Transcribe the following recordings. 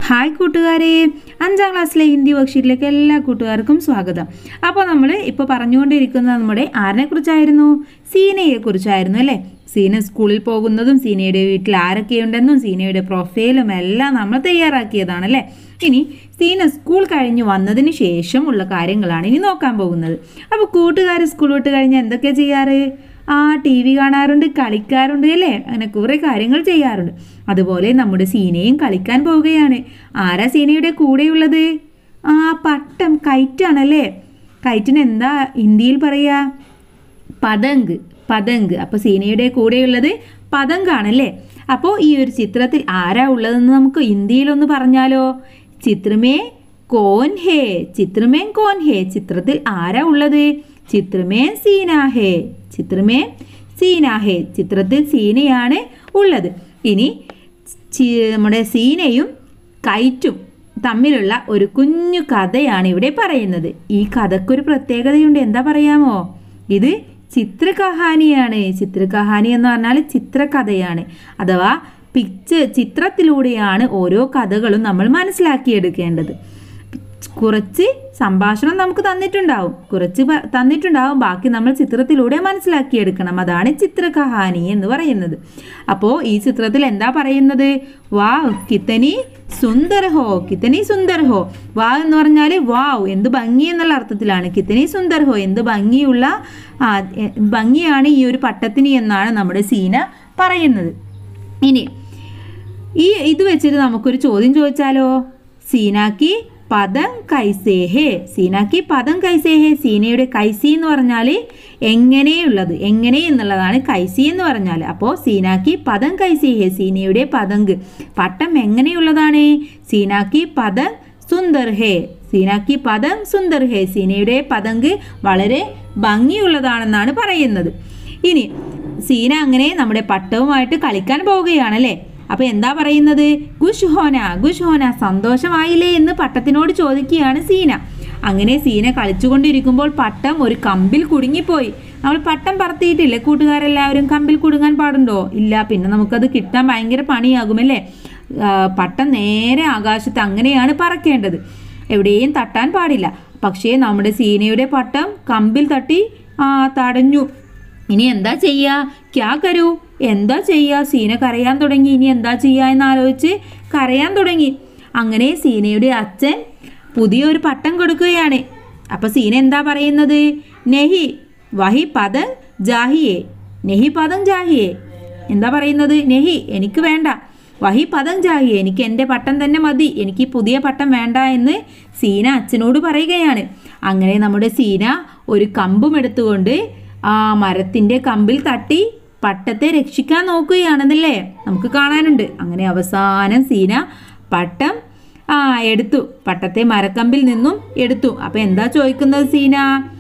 Hi കൂട്ടുകാരെ അഞ്ചാം ക്ലാസ്സിലെ ഹിന്ദി വർക്ക്ഷീറ്റിലേക്ക് എല്ലാ കൂട്ടുകാർക്കും സ്വാഗതം അപ്പോൾ നമ്മൾ ഇപ്പോൾ പറഞ്ഞുകൊണ്ടിരിക്കുന്നത് നമ്മുടെ ആരിനെക്കുറിച്ചായിരുന്നു സീനയെക്കുറിച്ചായിരുന്നു അല്ലേ സീന സ്കൂളിൽ പോകുന്നതും സീനയുടെ വീട്ടിൽ ആരൊക്കെയുണ്ടെന്നും സീനയുടെ പ്രൊഫൈലും എല്ലാം നമ്മൾ തയ്യാറാക്കിയതാണ് അല്ലേ ഇനി സീന സ്കൂൾ കഴിഞ്ഞ് വന്നതിന് ശേഷം ഉള്ള കാര്യങ്ങളാണ് ഇനി നോക്കാൻ പോകുന്നത് അപ്പോൾ കൂട്ടുകാർ സ്കൂൾ വിട്ട് കഴിഞ്ഞാൽ എന്തൊക്കെയാണ് ചെയ്യാറ് ആ ടി വി കാണാറുണ്ട് കളിക്കാറുണ്ട് അല്ലേ അങ്ങനെ കുറേ കാര്യങ്ങൾ ചെയ്യാറുണ്ട് അതുപോലെ നമ്മുടെ സീനയും കളിക്കാൻ പോവുകയാണ് ആരാ സീനയുടെ കൂടെയുള്ളത് ആ പട്ടം കൈറ്റാണല്ലേ കൈറ്റിന് എന്താ ഹിന്ദിയിൽ പറയാ പതങ്ക് പതങ്ക് അപ്പോൾ സീനയുടെ കൂടെയുള്ളത് പതങ്കാണല്ലേ അപ്പോൾ ഈ ഒരു ചിത്രത്തിൽ ആരാ ഉള്ളതെന്ന് നമുക്ക് ഹിന്ദിയിലൊന്ന് പറഞ്ഞാലോ ചിത്രമേ കോൻ ഹേ ചിത്രമേ കോൻ ഹേ ചിത്രത്തിൽ ആരാ ഉള്ളത് ചിത്രമേ സീന ഹേ ചിത്രമേ സീന ഹേ ചിത്രത്തിൽ സീനയാണ് ഉള്ളത് ഇനി ചി- നമ്മുടെ സീനയും കൈറ്റും തമ്മിലുള്ള ഒരു കുഞ്ഞു കഥയാണ് ഇവിടെ പറയുന്നത് ഈ കഥക്കൊരു പ്രത്യേകതയുണ്ട് എന്താ പറയാമോ ഇത് ചിത്രകഹാനിയാണ് ചിത്രകഹാനി എന്ന് പറഞ്ഞാൽ ചിത്രകഥയാണ് അഥവാ പിക്ചർ ചിത്രത്തിലൂടെയാണ് ഓരോ കഥകളും നമ്മൾ മനസ്സിലാക്കിയെടുക്കേണ്ടത് കുറച്ച് സംഭാഷണം നമുക്ക് തന്നിട്ടുണ്ടാവും കുറച്ച് പ- തന്നിട്ടുണ്ടാവും ബാക്കി നമ്മൾ ചിത്രത്തിലൂടെ മനസ്സിലാക്കിയെടുക്കണം അതാണ് ചിത്രകഹാനി എന്ന് പറയുന്നത് അപ്പോൾ ഈ ചിത്രത്തിൽ എന്താ പറയുന്നത് വാവ് കിത്തനി സുന്ദർ ഹോ കിത്തനി സുന്ദർ ഹോ വാവ് എന്ന് പറഞ്ഞാൽ വാവ് എന്ത് ഭംഗി എന്നുള്ള അർത്ഥത്തിലാണ് കിത്തനി സുന്ദർ ഹോ എന്ത് ഭംഗിയുള്ള ആ, എ- ഭംഗിയാണ് ഈ ഒരു പട്ടത്തിന് എന്നാണ് നമ്മുടെ സീന പറയുന്നത് ഇനി ഈ ഇത് വെച്ചിട്ട് നമുക്കൊരു ചോദ്യം ചോദിച്ചാലോ സീനാക്കി പദം കൈസേ ഹേ സീനാക്കി പദം കൈസേ ഹേ സീനയുടെ കൈസി എന്ന് പറഞ്ഞാൽ എങ്ങനെയുള്ളത് എങ്ങനെ എന്നുള്ളതാണ് കൈസി എന്ന് പറഞ്ഞാൽ അപ്പോൾ സീനാക്കി പദം കൈസേ ഹേ സീനയുടെ പതങ്ക് പട്ടം എങ്ങനെയുള്ളതാണ് സീനാക്കി പദം സുന്ദർ ഹേ സീനാക്കി പദം സുന്ദർ ഹേ സീനയുടെ പതങ്ക് വളരെ ഭംഗിയുള്ളതാണെന്നാണ് പറയുന്നത് ഇനി സീന അങ്ങനെ നമ്മുടെ പട്ടവുമായിട്ട് കളിക്കാൻ പോവുകയാണല്ലേ അപ്പൊ എന്താ പറയുന്നത് ഗുഷ് ഹോന ഗുഷ് ഹോന സന്തോഷമായില്ലേ എന്ന് പട്ടത്തിനോട് ചോദിക്കുകയാണ് സീന അങ്ങനെ സീന കളിച്ചുകൊണ്ടിരിക്കുമ്പോൾ പട്ടം ഒരു കമ്പിൽ കുടുങ്ങിപ്പോയി നമ്മൾ പട്ടം പറത്തിയിട്ടില്ലേ കൂട്ടുകാരെല്ലാവരും കമ്പിൽ കുടുങ്ങാൻ പാടുണ്ടോ ഇല്ല പിന്നെ നമുക്കത് കിട്ടാൻ ഭയങ്കര പണിയാകുമല്ലേ ആ, പട്ടം നേരെ ആകാശത്ത് അങ്ങനെയാണ് പറക്കേണ്ടത് എവിടെയും തട്ടാൻ പാടില്ല പക്ഷേ നമ്മുടെ സീനയുടെ പട്ടം കമ്പിൽ തട്ടി ആ തടഞ്ഞു ഇനി എന്താ ചെയ്യുക ക്യാ കരൂ എന്താ ചെയ്യുക സീന കരയാൻ തുടങ്ങി ഇനി എന്താ ചെയ്യുക എന്നാലോചിച്ച് കരയാൻ തുടങ്ങി അങ്ങനെ സീനയുടെ അച്ഛൻ പുതിയൊരു പട്ടം കൊടുക്കുകയാണ് അപ്പൊ സീന എന്താ പറയുന്നത് നെഹി വഹി പദം ജാഹിയേ നെഹി പദം ജാഹിയേ എന്താ പറയുന്നത് നെഹി എനിക്ക് വേണ്ട വഹി പദം ജാഹിയേ എനിക്ക് എൻ്റെ പട്ടം തന്നെ മതി എനിക്ക് ഈ പുതിയ പട്ടം വേണ്ട എന്ന് സീന അച്ഛനോട് പറയുകയാണ് അങ്ങനെ നമ്മുടെ സീന ഒരു കമ്പും എടുത്തുകൊണ്ട് ആ മരത്തിൻ്റെ കമ്പിൽ തട്ടി പട്ടത്തെ രക്ഷിക്കാൻ നോക്കുകയാണെന്നല്ലേ നമുക്ക് കാണാനുണ്ട് അങ്ങനെ അവസാനം സീന പട്ടം ആ എടുത്തു പട്ടത്തെ മരക്കമ്പിൽ നിന്നും എടുത്തു അപ്പൊ എന്താ ചോദിക്കുന്നത് സീന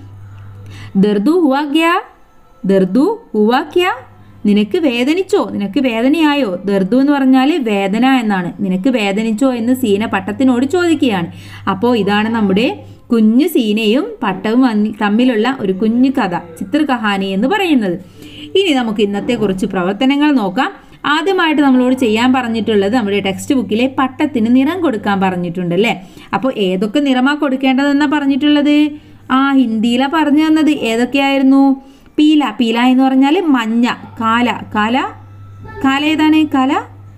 ദർദു ഹുവാ ക്യാ ദർദു ഹുവാ ക്യാ നിനക്ക് വേദനിച്ചോ നിനക്ക് വേദനയായോ ദർദു എന്ന് പറഞ്ഞാൽ വേദന എന്നാണ് നിനക്ക് വേദനിച്ചോ എന്ന് സീന പട്ടത്തിനോട് ചോദിക്കുകയാണ് അപ്പോൾ ഇതാണ് നമ്മുടെ കുഞ്ഞു സീനയും പട്ടവും അന്നി- തമ്മിലുള്ള ഒരു കുഞ്ഞു കഥ ചിത്രകഹാനി എന്ന് പറയുന്നത് ഇനി നമുക്ക് ഇന്നത്തെ കുറച്ച് പ്രവർത്തനങ്ങൾ നോക്കാം ആദ്യമായിട്ട് നമ്മളോട് ചെയ്യാൻ പറഞ്ഞിട്ടുള്ളത് നമ്മുടെ ടെക്സ്റ്റ് ബുക്കിലെ പട്ടത്തിന് നിറം കൊടുക്കാൻ പറഞ്ഞിട്ടുണ്ട് അല്ലേ അപ്പോൾ ഏതൊക്കെ നിറമാ കൊടുക്കേണ്ടതെന്നാ പറഞ്ഞിട്ടുള്ളത് ആ ഹിന്ദിയിലാ പറഞ്ഞു തന്നത് ഏതൊക്കെയായിരുന്നു പീല പീല എന്ന് പറഞ്ഞാൽ മഞ്ഞ കാല കാല കാല ഏതാണ് കാല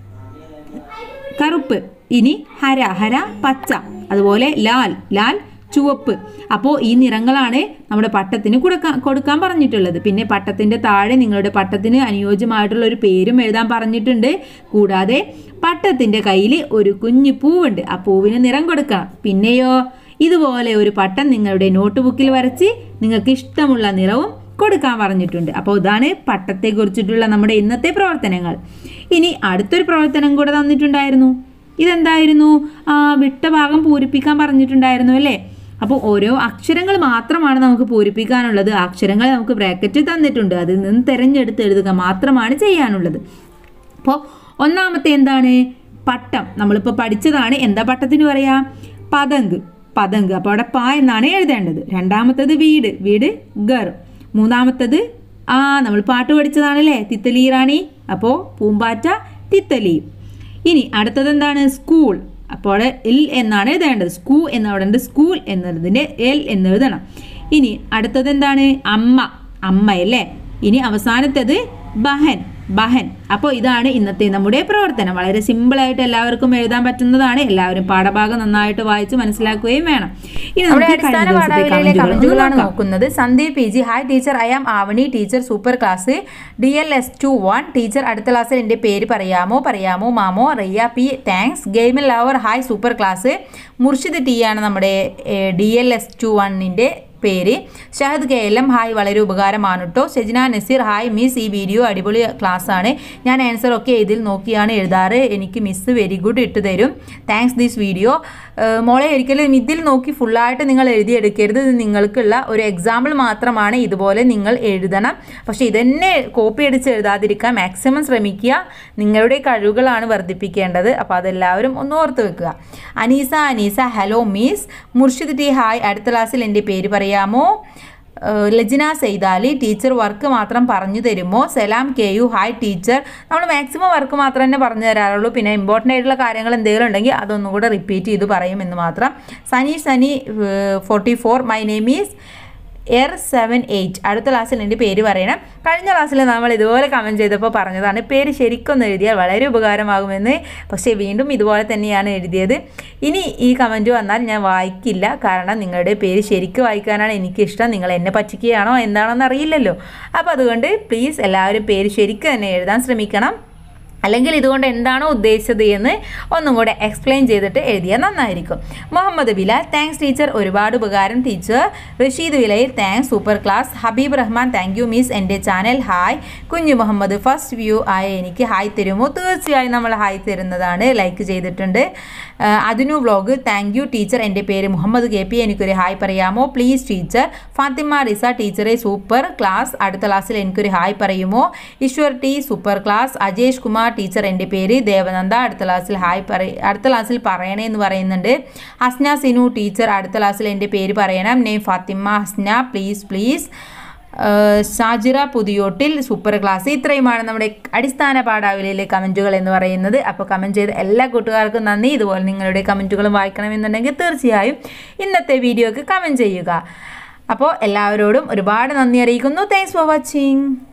കറുപ്പ് ഇനി ഹര ഹര പച്ച അതുപോലെ ലാൽ ലാൽ ചുവപ്പ് അപ്പോൾ ഈ നിറങ്ങളാണ് നമ്മുടെ പട്ടത്തിന് കൊടുക്കാൻ കൊടുക്കാൻ പറഞ്ഞിട്ടുള്ളത് പിന്നെ പട്ടത്തിൻ്റെ താഴെ നിങ്ങളുടെ പട്ടത്തിന് അനുയോജ്യമായിട്ടുള്ള ഒരു പേരും എഴുതാൻ പറഞ്ഞിട്ടുണ്ട് കൂടാതെ പട്ടത്തിൻ്റെ കയ്യിൽ ഒരു കുഞ്ഞു പൂവുണ്ട് ആ പൂവിന് നിറം കൊടുക്കണം പിന്നെയോ ഇതുപോലെ ഒരു പട്ടം നിങ്ങളുടെ നോട്ട് ബുക്കിൽ വരച്ച് നിങ്ങൾക്ക് ഇഷ്ടമുള്ള നിറവും കൊടുക്കാൻ പറഞ്ഞിട്ടുണ്ട് അപ്പോൾ ഇതാണ് പട്ടത്തെ കുറിച്ചിട്ടുള്ള നമ്മുടെ ഇന്നത്തെ പ്രവർത്തനങ്ങൾ ഇനി അടുത്തൊരു പ്രവർത്തനം കൂടെ തന്നിട്ടുണ്ടായിരുന്നു ഇതെന്തായിരുന്നു ആ വിട്ട ഭാഗം പൂരിപ്പിക്കാൻ പറഞ്ഞിട്ടുണ്ടായിരുന്നു അല്ലേ അപ്പോൾ ഓരോ അക്ഷരങ്ങൾ മാത്രമാണ് നമുക്ക് പൂരിപ്പിക്കാനുള്ളത് ആ അക്ഷരങ്ങൾ നമുക്ക് ബ്രാക്കറ്റിൽ തന്നിട്ടുണ്ട് അതിൽ നിന്ന് തിരഞ്ഞെടുത്ത് എഴുതുക മാത്രമാണ് ചെയ്യാനുള്ളത് അപ്പോൾ ഒന്നാമത്തെ എന്താണ് പട്ടം നമ്മളിപ്പോൾ പഠിച്ചതാണ് എന്താ പട്ടത്തിന് പറയാ പതങ്ക് പതങ്ക് അപ്പോൾ അവിടെ പ എന്നാണ് എഴുതേണ്ടത് രണ്ടാമത്തത് വീട് വീട് ഗർ മൂന്നാമത്തത് ആ നമ്മൾ പാട്ട് പഠിച്ചതാണല്ലേ തിത്തലി റാണി അപ്പോൾ പൂമ്പാറ്റ തിത്തലി ഇനി അടുത്തത് എന്താണ് സ്കൂൾ അപ്പോൾ ഇൽ എന്നാണ് എഴുതേണ്ടത് സ്കൂ എന്നവിടെ ഉണ്ട് സ്കൂൾ എന്നതിൻ്റെ എൽ എന്ന് എഴുതണം ഇനി അടുത്തത് എന്താണ് അമ്മ അമ്മയല്ലേ ഇനി അവസാനത്തേത് ബഹൻ ബഹൻ അപ്പോൾ ഇതാണ് ഇന്നത്തെ നമ്മുടെ പ്രവർത്തനം വളരെ സിമ്പിളായിട്ട് എല്ലാവർക്കും എഴുതാൻ പറ്റുന്നതാണ് എല്ലാവരും പാഠഭാഗം നന്നായിട്ട് വായിച്ച് മനസ്സിലാക്കുകയും വേണം ഇനി നമ്മുടെ നമുക്ക് കഴിഞ്ഞ അടിസ്ഥാന ദിവസത്തെ പാഠാവലിയിലെ കമന്റുകൾ ഒന്ന് കമന്റുകളാണ് നോക്കാം. നോക്കുന്നത് Sandeep P G hi teacher I am Avani teacher super class D L S two one teacher അടുത്ത ക്ലാസ്സിൽ എൻ്റെ പേര് പറയാമോ പറയാമോ മാമോ റിയ പി താങ്ക്സ് ഗെയിമിൽ lover hi super class Murshid T ആണ് നമ്മുടെ ഡി എൽ എസ് ടു വണ്ണിൻ്റെ പേര് Shahad K L M hi വളരെ ഉപകാരമാണ് കേട്ടോ ഷെജ്ന നസീർ ഹായ് മിസ് ഈ വീഡിയോ അടിപൊളി ക്ലാസ് ആണ് ഞാൻ ആൻസർ ഒക്കെ ഇതിൽ നോക്കിയാണ് എഴുതാറ് എനിക്ക് മിസ് വെരി ഗുഡ് ഇട്ട് തരും താങ്ക്സ് ദിസ് വീഡിയോ മോളെ ഒരിക്കലും ഇതിൽ നോക്കി ഫുള്ളായിട്ട് നിങ്ങൾ എഴുതിയെടുക്കരുത് ഇത് നിങ്ങൾക്കുള്ള ഒരു എക്സാമ്പിൾ മാത്രമാണ് ഇതുപോലെ നിങ്ങൾ എഴുതണം പക്ഷേ ഇതന്നെ കോപ്പി അടിച്ച് എഴുതാതിരിക്കാൻ മാക്സിമം ശ്രമിക്കുക നിങ്ങളുടെ കഴിവുകളാണ് വർദ്ധിപ്പിക്കേണ്ടത് അപ്പോൾ അതെല്ലാവരും ഒന്ന് ഓർത്ത് വെക്കുക Aneesa Aneesa hello miss Murshid T hi അടുത്ത ക്ലാസ്സിൽ എൻ്റെ പേര് പറയാമോ ഏഹ് ലജ്ന സെയ്താലി ടീച്ചർ വർക്ക് മാത്രം പറഞ്ഞു തരുമോ Salam K U hi teacher നമ്മൾ മാക്സിമം വർക്ക് മാത്രം തന്നെ പറഞ്ഞു തരാറുള്ളൂ പിന്നെ ഇമ്പോർട്ടൻ്റ് ആയിട്ടുള്ള കാര്യങ്ങൾ എന്തെങ്കിലും ഉണ്ടെങ്കിൽ അതൊന്നും കൂടെ റിപ്പീറ്റ് ചെയ്ത് പറയുമെന്ന് മാത്രം Sani Sani forty four my name is uh seven eight അടുത്ത ക്ലാസ്സിൽ എൻ്റെ പേര് പറയണം കഴിഞ്ഞ ക്ലാസ്സിൽ നമ്മൾ ഇതുപോലെ കമൻറ്റ് ചെയ്തപ്പോൾ പറഞ്ഞതാണ് പേര് ശരിക്കൊന്ന് എഴുതിയാൽ വളരെ ഉപകാരമാകുമെന്ന് പക്ഷേ വീണ്ടും ഇതുപോലെ തന്നെയാണ് എഴുതിയത് ഇനി ഈ കമൻറ്റ് വന്നാൽ ഞാൻ വായിക്കില്ല കാരണം നിങ്ങളുടെ പേര് ശരിക്കും വായിക്കാനാണ് എനിക്കിഷ്ടം നിങ്ങൾ എന്നെ പറ്റിക്കുകയാണോ എന്താണെന്ന് അറിയില്ലല്ലോ അപ്പോൾ അതുകൊണ്ട് പ്ലീസ് എല്ലാവരും പേര് ശരിക്കും തന്നെ എഴുതാൻ ശ്രമിക്കണം അല്ലെങ്കിൽ ഇതുകൊണ്ട് എന്താണോ ഉദ്ദേശിച്ചത് എന്ന് ഒന്നും കൂടെ എക്സ്പ്ലെയിൻ ചെയ്തിട്ട് എഴുതിയാൽ നന്നായിരിക്കും മുഹമ്മദ് ബിലാൽ താങ്ക്സ് ടീച്ചർ ഒരുപാട് ഉപകാരം ടീച്ചർ റഷീദ് വിലയിൽ thanks super class Habeeb Rahman thank you miss എൻ്റെ channel hi Kunju Muhammad first view ആയ എനിക്ക് ഹായ് തരുമോ തീർച്ചയായും നമ്മൾ ഹായ് തരുന്നതാണ് ലൈക്ക് ചെയ്തിട്ടുണ്ട് ആ, അതിനു വ്ളോഗ് താങ്ക് യു ടീച്ചർ എൻ്റെ പേര് മുഹമ്മദ് കെ പി എനിക്കൊരു ഹായ് പറയാമോ പ്ലീസ് ടീച്ചർ ഫാത്തിമ റിസ ടീച്ചറെ സൂപ്പർ ക്ലാസ് അടുത്ത ക്ലാസ്സിൽ എനിക്കൊരു ഹായ് പറയുമോ Eshwar T super class Ajesh Kumar teacher എൻ്റെ പേര് ദേവനന്ദ അടുത്ത ക്ലാസ്സിൽ ഹായ് പറ അടുത്ത ക്ലാസ്സിൽ പറയണേ എന്ന് പറയുന്നുണ്ട് ഹസ്ന സിനു ടീച്ചർ അടുത്ത ക്ലാസ്സിൽ എൻ്റെ പേര് പറയണം നെയ് ഫാത്തിമ ഹസ്ന പ്ലീസ് പ്ലീസ് ഷാജിറ പുതിയോട്ടിൽ സൂപ്പർ ക്ലാസ് ഇത്രയുമാണ് നമ്മുടെ അടിസ്ഥാന പാഠാവലിയിലെ കമൻറ്റുകൾ എന്ന് പറയുന്നത് അപ്പോൾ കമൻറ്റ് ചെയ്ത എല്ലാ കൂട്ടുകാർക്കും നന്ദി ഇതുപോലെ നിങ്ങളുടെ കമൻറ്റുകളും വായിക്കണമെന്നുണ്ടെങ്കിൽ തീർച്ചയായും ഇന്നത്തെ വീഡിയോക്ക് കമൻറ്റ് ചെയ്യുക അപ്പോൾ എല്ലാവരോടും ഒരുപാട് നന്ദി അറിയിക്കുന്നു താങ്ക്സ് ഫോർ വാച്ചിങ്